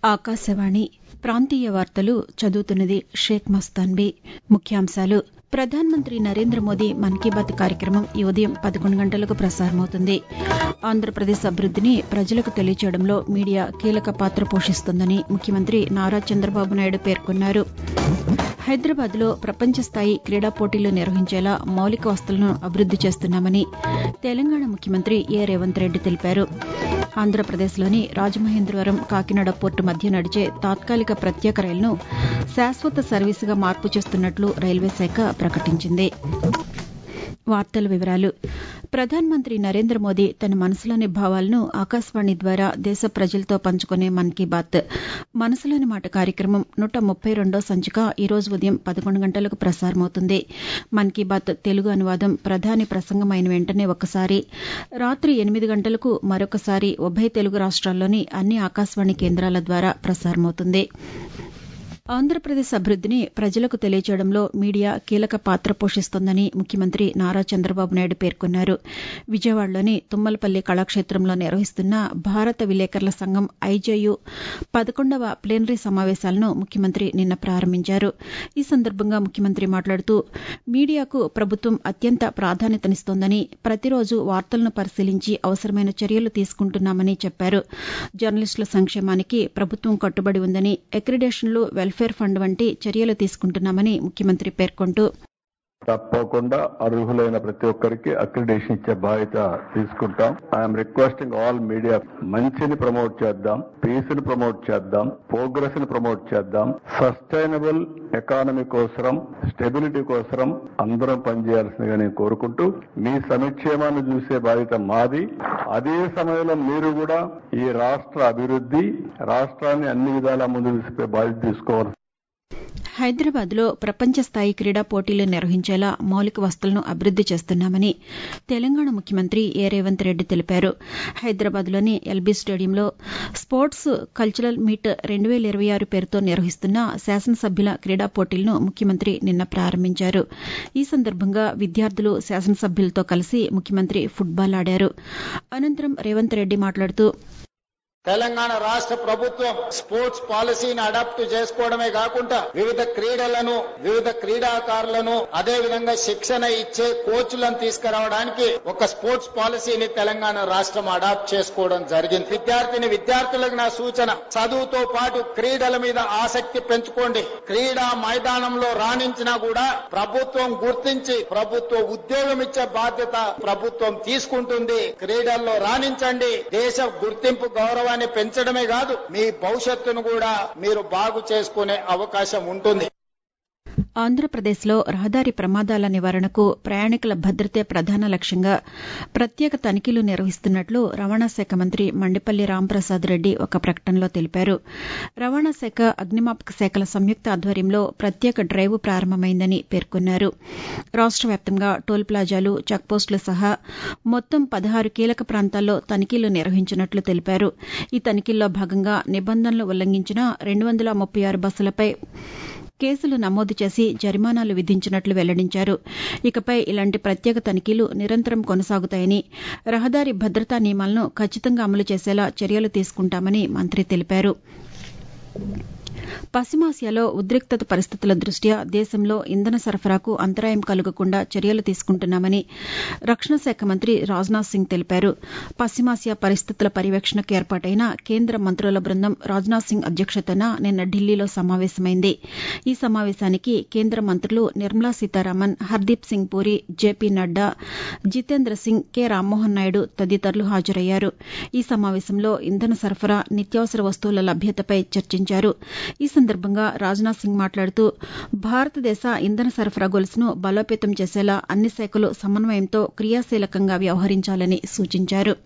ఆకాశవాణి ప్రాంతీయ వార్తలు చదువుతున్నది షేక్ మస్తాన్బీ ముఖ్యాంశాలు ప్రధానమంత్రి నరేంద్ర మోదీ మన్ కీ బాత్ కార్యక్రమం ఈ ఉదయం పదకొండు గంటలకు ప్రసారమవుతుంది ఆంధ్రప్రదేశ్ అభివృద్దిని ప్రజలకు తెలియచేయడంలో మీడియా కీలక పాత్ర పోషిస్తోందని ముఖ్యమంత్రి నారా చంద్రబాబు నాయుడు పేర్కొన్నారు హైదరాబాద్లో ప్రపంచ స్థాయి క్రీడా పోటీలు నిర్వహించేలా మౌలిక వసతులను అభివృద్ది చేస్తున్నామని తెలంగాణ ముఖ్యమంత్రి ఏ రేవంత్ రెడ్డి తెలిపారు ఆంధ్రప్రదేశ్లోని రాజమహేంద్రవరం కాకినాడ పోర్టు మధ్య నడిచే తాత్కాలిక ప్రత్యేక రైలును శాశ్వత సర్వీసుగా మార్పు చేస్తున్నట్లు రైల్వే శాఖ ప్రకటించింది వార్తల వివరాలు ప్రధానమంత్రి నరేంద్ర మోదీ తన మనసులోని భావాలను ఆకాశవాణి ద్వారా దేశ ప్రజలతో పంచుకునే మన్ కీ బాత్ మనసులోని మాట కార్యక్రమం నూట ముప్పై రెండో సంచిక ఈ రోజు ఉదయం పదకొండు గంటలకు ప్రసారమవుతుంది మన్ కీ బాత్ తెలుగు అనువాదం ప్రధాని ప్రసంగం అయిన వెంటనే ఒకసారి రాత్రి ఎనిమిది గంటలకు మరొకసారి ఉభయ తెలుగు రాష్ట్రాల్లోని అన్ని ఆకాశవాణి కేంద్రాల ద్వారా ప్రసారమవుతుంది ఆంధ్రప్రదేశ్ అభివృద్దిని ప్రజలకు తెలియచేయడంలో మీడియా కీలక పాత్ర పోషిస్తోందని ముఖ్యమంత్రి నారా చంద్రబాబు నాయుడు పేర్కొన్నారు విజయవాడలోని తుమ్మలపల్లి కళాక్షేత్రంలో నిర్వహిస్తున్న భారత విలేకరుల సంఘం ఐజేయు పదకొండవ ప్లేనరీ సమావేశాలను ముఖ్యమంత్రి నిన్న ప్రారంభించారు ఈ సందర్భంగా ముఖ్యమంత్రి మాట్లాడుతూ మీడియాకు ప్రభుత్వం అత్యంత ప్రాధాన్యతనిస్తోందని ప్రతిరోజు వార్తలను పరిశీలించి అవసరమైన చర్యలు తీసుకుంటున్నామని చెప్పారు జర్నలిస్టుల సంక్షేమానికి ప్రభుత్వం కట్టుబడి ఉందని అక్రిడేషన్లు వెల్ఫేర్ ఫండ్ వంటి చర్యలు తీసుకుంటున్నామని ముఖ్యమంత్రి పేర్కొంటూ తప్పకుండా అర్హులైన ప్రతి ఒక్కరికి అక్రిడేషన్ ఇచ్చే బాధ్యత తీసుకుంటాం ఐఎమ్ రిక్వెస్టింగ్ ఆల్ మీడియా మంచిని ప్రమోట్ చేద్దాం పీస్ ని ప్రమోట్ చేద్దాం ప్రోగ్రెస్ ని ప్రమోట్ చేద్దాం సస్టైనబుల్ ఎకానమీ కోసరం స్టెబిలిటీ కోసరం అందరం పనిచేయాల్సిందిగా నేను కోరుకుంటూ మీ సంక్షేమాన్ని చూసే బాధ్యత మాది అదే సమయంలో మీరు కూడా ఈ రాష్ట్ర అభివృద్ధి రాష్ట్రాన్ని అన్ని విధాలా ముందు తీసుకునే బాధ్యత తీసుకోవాలి హైదరాబాద్లో ప్రపంచ స్థాయి క్రీడా పోటీలు నిర్వహించేలా మౌలిక వసతులను అభివృద్ది చేస్తున్నామని తెలంగాణ ముఖ్యమంత్రి ఏ రేవంత్ రెడ్డి తెలిపారు హైదరాబాద్లోని ఎల్బీ స్టేడియంలో స్పోర్ట్స్ కల్చరల్ మీట్ రెండు వేల ఇరవై ఆరు పేరుతో నిర్వహిస్తున్న శాసనసభ్యుల క్రీడా పోటీలను ముఖ్యమంత్రి నిన్న ప్రారంభించారు ఈ సందర్భంగా విద్యార్థులు శాసనసభ్యులతో కలిసి ముఖ్యమంత్రి ఫుట్బాల్ ఆడారు అనంతరం రేవంత్ రెడ్డి మాట్లాడుతూ తెలంగాణ రాష్ట్ర ప్రభుత్వం స్పోర్ట్స్ పాలసీని అడాప్ట్ చేసుకోవడమే కాకుండా వివిధ క్రీడలను వివిధ క్రీడాకారులను అదే విధంగా శిక్షణ ఇచ్చే కోచ్లను తీసుకురావడానికి ఒక స్పోర్ట్స్ పాలసీని తెలంగాణ రాష్ట్రం అడాప్ట్ చేసుకోవడం జరిగింది విద్యార్థిని విద్యార్థులకు నా సూచన చదువుతో పాటు క్రీడల మీద ఆసక్తి పెంచుకోండి క్రీడా మైదానంలో రాణించినా కూడా ప్రభుత్వం గుర్తించి ప్రభుత్వ ఉద్యోగం ఇచ్చే బాధ్యత ప్రభుత్వం తీసుకుంటుంది క్రీడల్లో రాణించండి దేశ గుర్తింపు గౌరవ గౌరవాన్ని పెంచడమే కాదు మీ భవిష్యత్తును కూడా మీరు బాగు చేసుకునే అవకాశం ఉంటుంది ఆంధ్రప్రదేశ్లో రహదారి ప్రమాదాల నివారణకు ప్రయాణికుల భద్రతే ప్రధాన లక్ష్యంగా ప్రత్యేక తనిఖీలు నిర్వహిస్తున్నట్లు రవాణా శాఖ మంత్రి మండిపల్లి రాంప్రసాద్ రెడ్డి ఒక ప్రకటనలో తెలిపారు రవాణా శాఖ అగ్నిమాపక శాఖల సంయుక్త ఆధ్వర్యంలో ప్రత్యేక డ్రైవ్ ప్రారంభమైందని పేర్కొన్నారు రాష్ట వ్యాప్తంగా టోల్ ప్లాజాలు చెక్పోస్టులు సహా మొత్తం పదహారు కీలక ప్రాంతాల్లో తనిఖీలు నిర్వహించినట్లు తెలిపారు ఈ తనిఖీల్లో భాగంగా నిబంధనలు ఉల్లంఘించిన రెండు వందల ముప్పై ఆరు బస్సులపై కేసులు నమోదు చేసి జరిమానాలు విధించినట్లు వెల్లడించారు ఇకపై ఇలాంటి ప్రత్యేక తనిఖీలు నిరంతరం కొనసాగుతాయని రహదారి భద్రతా నియమాలను ఖచ్చితంగా అమలు చేసేలా చర్యలు తీసుకుంటామని మంత్రి తెలిపారు పశ్చిమాసియాలో ఉద్రిక్తత పరిస్థితుల దృష్ట్యా దేశంలో ఇంధన సరఫరాకు అంతరాయం కలగకుండా చర్యలు తీసుకుంటున్నామని రక్షణ శాఖ మంత్రి రాజ్నాథ్ సింగ్ తెలిపారు పశ్చిమాసియా పరిస్థితుల పర్యవేక్షణకు ఏర్పాటైన కేంద్ర మంత్రుల బృందం రాజ్నాథ్ సింగ్ అధ్యక్షతన నిన్న ఢిల్లీలో సమావేశమైంది ఈ సమావేశానికి కేంద్ర మంత్రులు నిర్మలా సీతారామన్ హర్దీప్ సింగ్ పూరి జేపీ నడ్డా జితేంద్ర సింగ్ కె రామ్మోహన్ నాయుడు తదితరులు హాజరయ్యారు ఈ సమావేశంలో ఇంధన సరఫరా నిత్యావసర వస్తువుల లభ్యతపై చర్చించారు ఈ సందర్భంగా రాజ్నాథ్ సింగ్ మాట్లాడుతూ భారతదేశ ఇంధన సరఫరా గొలుసును బలోపేతం చేసేలా అన్ని శాఖలు సమన్వయంతో క్రియాశీలకంగా వ్యవహరించాలని సూచించారు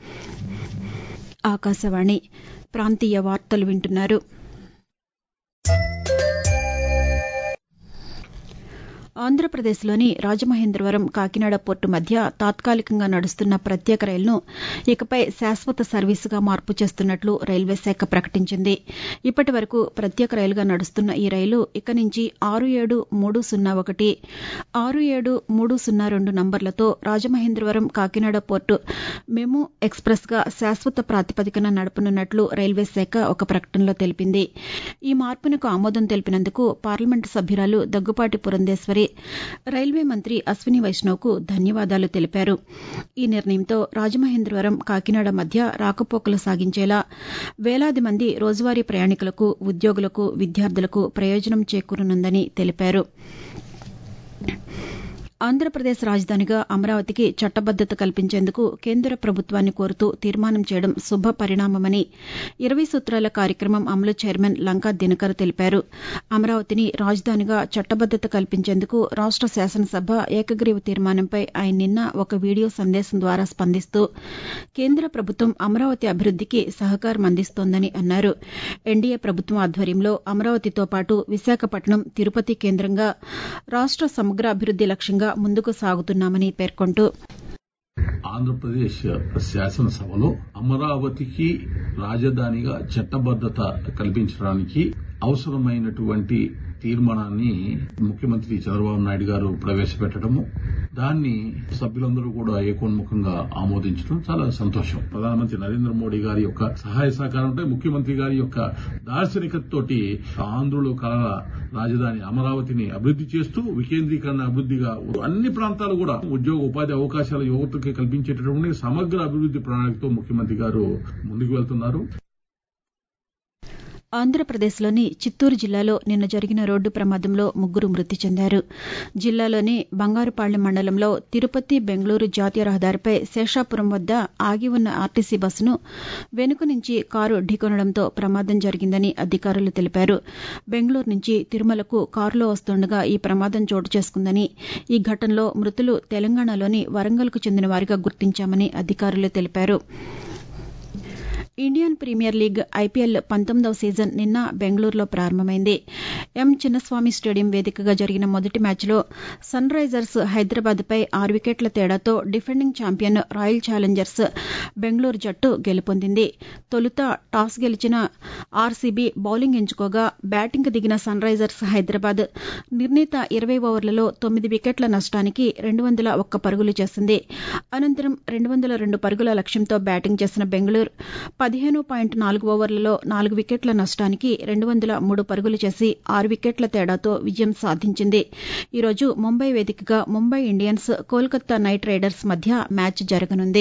ఆకాశవాణి ప్రాంతీయ వార్తలు వింటున్నారు ఆంధ్రప్రదేశ్లోని రాజమహేంద్రవరం కాకినాడ పోర్టు మధ్య తాత్కాలికంగా నడుస్తున్న ప్రత్యేక రైలును ఇకపై శాశ్వత సర్వీసుగా మార్పు చేస్తున్నట్లు రైల్వే శాఖ ప్రకటించింది ఇప్పటి వరకు ప్రత్యేక రైలుగా నడుస్తున్న ఈ రైలు ఇక నుంచి ఆరు ఏడు మూడు సున్నా ఒకటి ఆరు ఏడు మూడు సున్నా రెండు నంబర్లతో రాజమహేంద్రవరం కాకినాడ పోర్టు మెము ఎక్స్ప్రెస్గా శాశ్వత ప్రాతిపదికన నడపనున్నట్లు రైల్వే శాఖ ఒక ప్రకటనలో తెలిపింది ఈ మార్పునకు ఆమోదం తెలిపినందుకు పార్లమెంటు సభ్యురాలు దగ్గుపాటి పురంధేశ్వరి రైల్వే మంత్రి అశ్విని వైష్ణవ్కు ధన్యవాదాలు తెలిపారు ఈ నిర్ణయంతో రాజమహేంద్రవరం కాకినాడ మధ్య రాకపోకలు సాగించేలా వేలాది మంది రోజువారీ ప్రయాణికులకు ఉద్యోగులకు విద్యార్థులకు ప్రయోజనం చేకూరనుందని తెలిపారు ఆంధ్రప్రదేశ్ రాజధానిగా అమరావతికి చట్టబద్దత కల్పించేందుకు కేంద్ర ప్రభుత్వాన్ని కోరుతూ తీర్మానం చేయడం శుభ పరిణామమని ఇరవై సూత్రాల కార్యక్రమం అమలు చైర్మన్ లంకా దినకర్ తెలిపారు అమరావతిని రాజధానిగా చట్టబద్దత కల్పించేందుకు రాష్ట శాసనసభ ఏకగ్రీవ తీర్మానంపై ఆయన నిన్న ఒక వీడియో సందేశం ద్వారా స్పందిస్తూ కేంద్ర ప్రభుత్వం అమరావతి అభివృద్దికి సహకారం అందిస్తోందని అన్నారు ఎన్డీఏ ప్రభుత్వం ఆధ్వర్యంలో అమరావతితో పాటు విశాఖపట్నం తిరుపతి కేంద్రంగా రాష్ట సమగ్ర అభివృద్ది లక్ష్యంగా ముందుకు సాగుతున్నామని పేర్కొంటూ ఆంధ్రప్రదేశ్ శాసనసభలో అమరావతికి రాజధానిగా చట్టబద్దత కల్పించడానికి అవసరమైనటువంటి తీర్మానాన్ని ముఖ్యమంత్రి చంద్రబాబు నాయుడు గారు ప్రవేశపెట్టడము దాన్ని సభ్యులందరూ కూడా ఏకోన్ముఖంగా ఆమోదించడం చాలా సంతోషం ప్రధానమంత్రి నరేంద్ర మోడీ గారి యొక్క సహాయ సహకారంతో ముఖ్యమంత్రి గారి యొక్క దార్శనికతతోటి ఆంధ్రులు కళ రాజధాని అమరావతిని అభివృద్ది చేస్తూ వికేంద్రీకరణ అభివృద్దిగా అన్ని ప్రాంతాలు కూడా ఉద్యోగ ఉపాధి అవకాశాలు యువతకి కల్పించేటటువంటి సమగ్ర అభివృద్ది ప్రణాళికతో ముఖ్యమంత్రి గారు ముందుకు వెళ్తున్నారు ఆంధ్రప్రదేశ్లోని చిత్తూరు జిల్లాలో నిన్న జరిగిన రోడ్డు ప్రమాదంలో ముగ్గురు మృతి చెందారు జిల్లాలోని బంగారుపాళ్లెం మండలంలో తిరుపతి బెంగళూరు జాతీయ రహదారిపై శేషాపురం వద్ద ఆగి ఉన్న ఆర్టీసీ బస్సును వెనుక నుంచి కారు ఢీకొనడంతో ప్రమాదం జరిగిందని అధికారులు తెలిపారు బెంగళూరు నుంచి తిరుమలకు కారులో వస్తుండగా ఈ ప్రమాదం చోటు చేసుకుందని ఈ ఘటనలో మృతులు తెలంగాణలోని వరంగల్కు చెందిన వారిగా గుర్తించామని అధికారులు తెలిపారు ఇండియన్ ప్రీమియర్ లీగ్ ఐపీఎల్ పంతొమ్మిదవ సీజన్ నిన్న బెంగళూరులో ప్రారంభమైంది ఎం చిన్నస్వామి స్టేడియం వేదికగా జరిగిన మొదటి మ్యాచ్లో సన్ రైజర్స్ హైదరాబాద్పై ఆరు వికెట్ల తేడాతో defending champion Royal Challengers Bengaluru జట్టు గెలుపొందింది తొలుత టాస్ గెలిచిన ఆర్సీబీ బౌలింగ్ ఎంచుకోగా బ్యాటింగ్ దిగిన సన్ రైజర్స్ హైదరాబాద్ నిర్ణీత ఇరవై ఓవర్లలో తొమ్మిది వికెట్ల నష్టానికి రెండు వందల ఒక్క పరుగులు చేసింది అనంతరం రెండు వందల రెండు పరుగుల లక్ష్యంతో బ్యాటింగ్ చేసిన బెంగళూరు పదిహేను పాయింట్ నాలుగు ఓవర్లలో నాలుగు వికెట్ల నష్టానికి రెండు వందల మూడు పరుగులు చేసి ఆరు వికెట్ల తేడాతో విజయం సాధించింది ఈరోజు ముంబై వేదికగా Mumbai Indians Kolkata Knight Riders మధ్య మ్యాచ్ జరగనుంది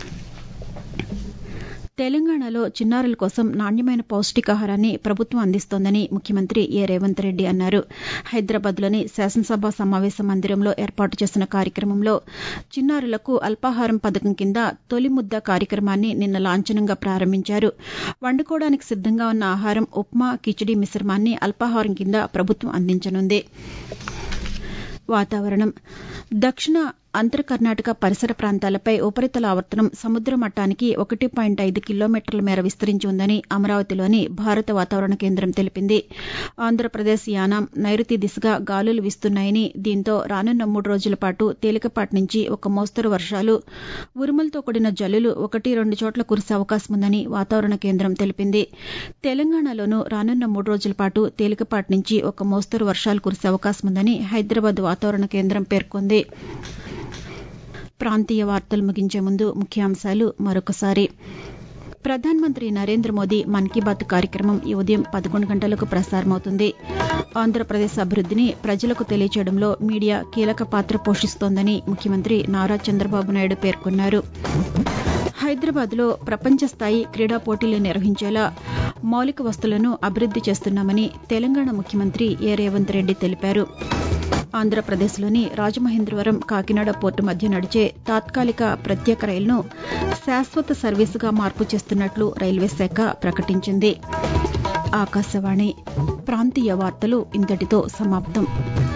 తెలంగాణలో చిన్నారుల కోసం నాణ్యమైన పౌష్టికాహారాన్ని ప్రభుత్వం అందిస్తోందని ముఖ్యమంత్రి ఏ రేవంత్ రెడ్డి అన్నారు హైదరాబాద్లోని శాసనసభ సమావేశ మందిరంలో ఏర్పాటు చేసిన కార్యక్రమంలో చిన్నారులకు అల్పాహారం పథకం కింద తొలి ముద్ద కార్యక్రమాన్ని నిన్న లాంఛనంగా ప్రారంభించారు వండుకోవడానికి సిద్దంగా ఉన్న ఆహారం ఉప్మా కిచిడి మిశ్రమాన్ని అల్పాహారం కింద ప్రభుత్వం అందించనుంది వాతావరణం దక్షిణ అంతర్ కర్ణాటక పరిసర ప్రాంతాలపై ఉపరితల ఆవర్తనం సముద్ర మట్టానికి ఒకటి పాయింట్ ఐదు కిలోమీటర్ల మేర విస్తరించి ఉందని అమరావతిలోని భారత వాతావరణ కేంద్రం తెలిపింది ఆంధ్రప్రదేశ్ యానాం నైరుతి దిశగా గాలులు వీస్తున్నాయని దీంతో రానున్న మూడు రోజుల పాటు తేలికపాటి నుంచి ఒక మోస్తరు వర్షాలు ఉరుములతో కూడిన జల్లులు ఒకటి రెండు చోట్ల కురిసే అవకాశం ఉందని వాతావరణ కేంద్రం తెలిపింది తెలంగాణలోనూ రానున్న మూడు రోజుల పాటు తేలికపాటి నుంచి ఒక మోస్తరు వర్షాలు కురిసే అవకాశం ఉందని హైదరాబాద్ వాతావరణ కేంద్రం పేర్కొంది ప్రాంతీయ వార్తలు ముగించే ముందు ముఖ్యాంశాలు మరొకసారి ప్రధానమంత్రి నరేంద్ర మోదీ మన్ కీ బాత్ కార్యక్రమం ఈ ఉదయం పదకొండు గంటలకు ప్రసారమవుతుంది ఆంధ్రప్రదేశ్ అభివృద్దిని ప్రజలకు తెలియచేయడంలో మీడియా కీలక పాత్ర పోషిస్తోందని ముఖ్యమంత్రి నారా చంద్రబాబు నాయుడు పేర్కొన్నారు హైదరాబాద్లో ప్రపంచ స్థాయి క్రీడా పోటీలు నిర్వహించేలా మౌలిక వస్తువులను అభివృద్ది చేస్తున్నామని తెలంగాణ ముఖ్యమంత్రి ఏ రేవంత్ రెడ్డి తెలిపారు ఆంధ్రప్రదేశ్లోని రాజమహేంద్రవరం కాకినాడ పోర్టు మధ్య నడిచే తాత్కాలిక ప్రత్యేక రైలును శాశ్వత సర్వీసుగా మార్పు చేస్తున్నట్లు రైల్వే శాఖ ప్రకటించింది ఆకాశవాణి ప్రాంతీయ వార్తలు ఇంతటితో సమాప్తం